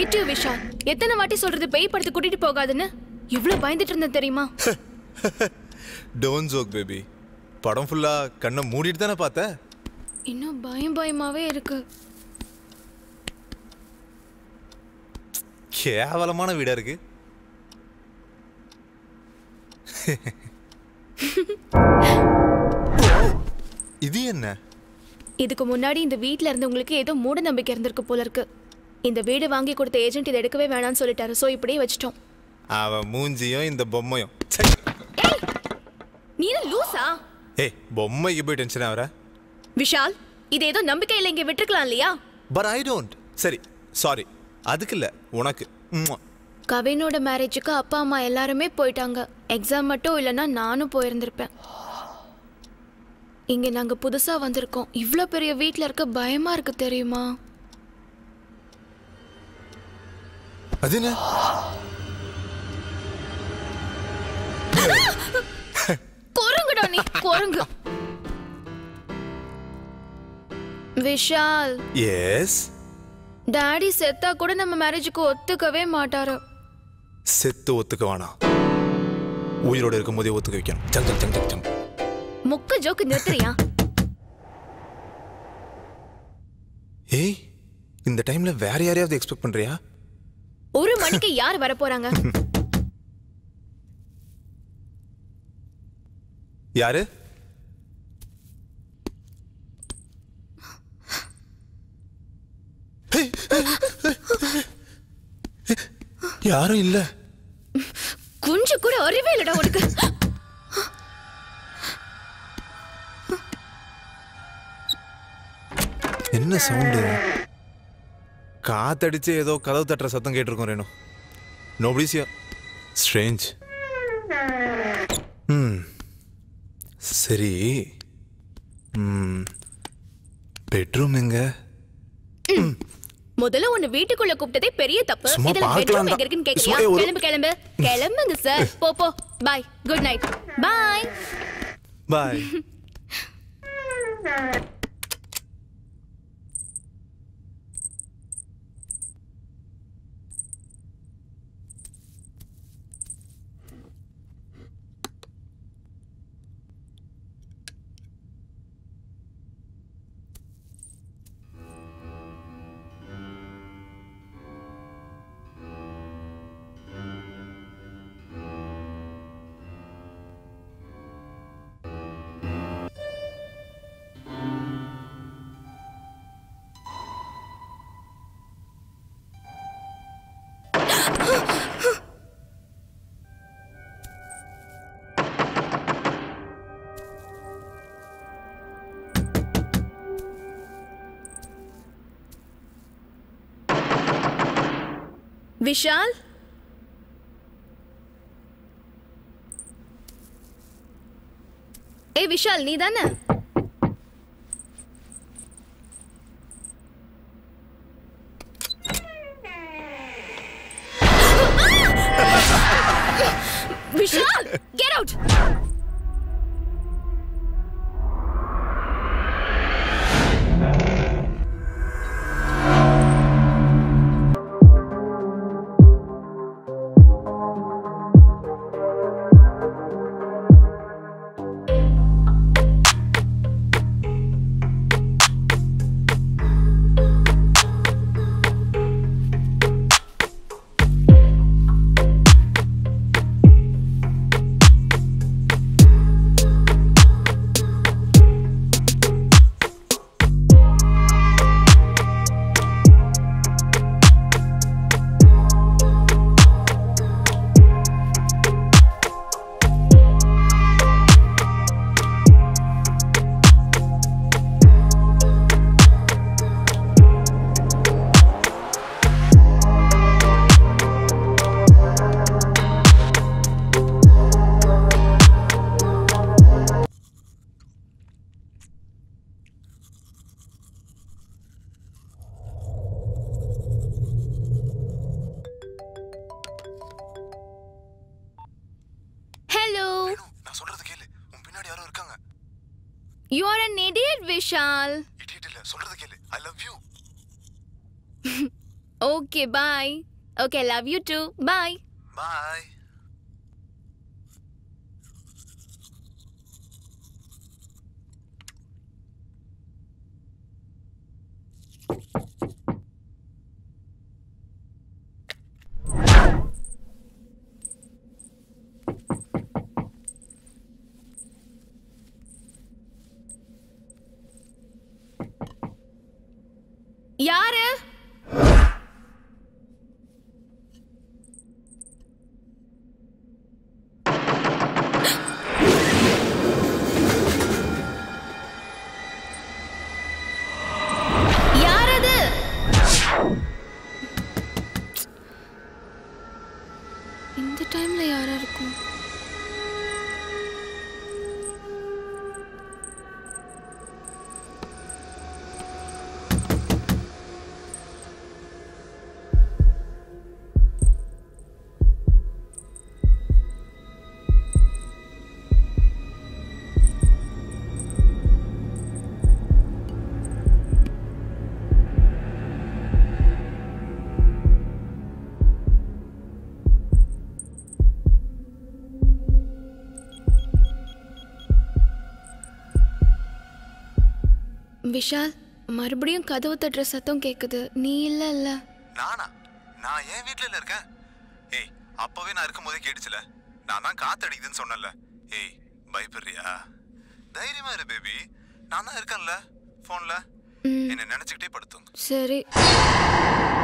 Had you Vishal எத்தனை வாட்டி சொல்றது பேய் படத்துக்கு கூட்டிட்டு போகாதுன்னு இவ்ளோ பயந்துட்டு இருந்தேன் தெரியுமா டோன்ட் ஜோக் பேபி படம் ஃபுல்லா கண்ணை மூடிட்டு தானே பார்த்த இன்னும் பயம் பயமாவே இருக்கு கேவலமான வீடா இருக்கு இது என்ன இதுக்கு முன்னாடி இந்த வீட்ல இருந்தவங்களுக்கு ஏதோ மூட நம்பிக்கை இருந்திருக்கு போல இருக்கு இந்த வீடு வாங்கி கொடுத்த ஏஜென்ட் இதை எடுக்கவே வேணாம்னு சொல்லிட்டாரு சோ இப்படியே வச்சிட்டோம் அவன் மூஞ்சியும் இந்த பொம்மையும் நீ என்ன லூசா ஏய் பொம்மைக்கு போய் டென்ஷன் ஆகிற விஷால் இது ஏதோ நம்பிக்கை இல்லை இங்க விட்டுருக்கலாம் இல்லையா பட் ஐ டோன்ட் சரி சாரி அதுக்கு இல்லை உனக்கு ம்ம். கவினோட மேரேஜுக்கு அப்பா அம்மா எல்லாருமே போயிட்டாங்க எக்ஸாம் மட்டும் இல்லைன்னா நானும் போயிருந்திருப்பேன் இங்க நாங்க புதுசா வந்திருக்கோம் இவ்ளோ பெரிய வீட்ல இருக்க பயமா இருக்கு தெரியுமா அது என்ன குரங்குடா நீ குரங்கு விஷால் எஸ் டாடி செத்தா கூட நம்ம மேரேஜுக்கு ஒத்துக்கவே மாட்டாரு செத்து ஒத்துக்க வேணாம் உயிரோட இருக்கும்போதே ஒத்துக்க வைக்கணும் ஜங் ஜங் ஜங் ஜங் ஜங் முக்க ஜோக்கு நிறுத்துறியா ஏய் இந்த டைம்ல வேற யாரையாவது எக்ஸ்பெக்ட் பண்றியா ஒரு மணிக்கு யார் வர போறாங்க யாரு யாரும் இல்ல கொஞ்சம் கூட அறிவே இல்லடா உனக்கு என்ன சவுண்டு காத்தடிச்சு ஏதோ கதவு தட்டுற சத்தம் கேட்டிருக்கோம் ரேணு நோபடிஸ் யா ஸ்ட்ரேஞ்ச் ம் சரி ம் பெட்ரூம் எங்க முதல்ல உன்னை வீட்டுக்குள்ள கூப்பிட்டதே பெரிய தப்பு சும்மா இதுல பார்க்கலாம் பெட்ரூம் தான். எங்க இருக்குன்னு கேக்குறியா சும்மா ஒரு- கிளம்பு கிளம்பு கிளம்புங்க சார் போ போ bye good night bye bye Vishal ஏய் விஷால் நீ தானே விஷால் கெட் அவுட் ஹலோ நான் சொல்றது கேளு உன் பின்னாடி யாரோ இருக்காங்க you are an idiot Vishal idiot இல்ல சொல்றது கேளு I love you okay bye okay love you too bye bye யாரு யார் அது இந்த டைம்ல யாரா இருக்கும் விஷால் மறுபடியும் கதவு தட்டுற சத்தம் கேக்குது நீ இல்ல இல்ல நானா நான் ஏன் வீட்ல இருக்கேன் ஏய் அப்பவே நான் இருக்கும்போதே கேட்டுச்சுல நான் தான் காத்தடிக்குதுன்னு சொன்னேன்ல ஏய் பயப்படுறியா தைரியமா இரு பேபி நான் தான் இருக்கேன்ல போன்ல ம், என்ன நினைச்சுக்கிட்டே படுத்துங்க சரி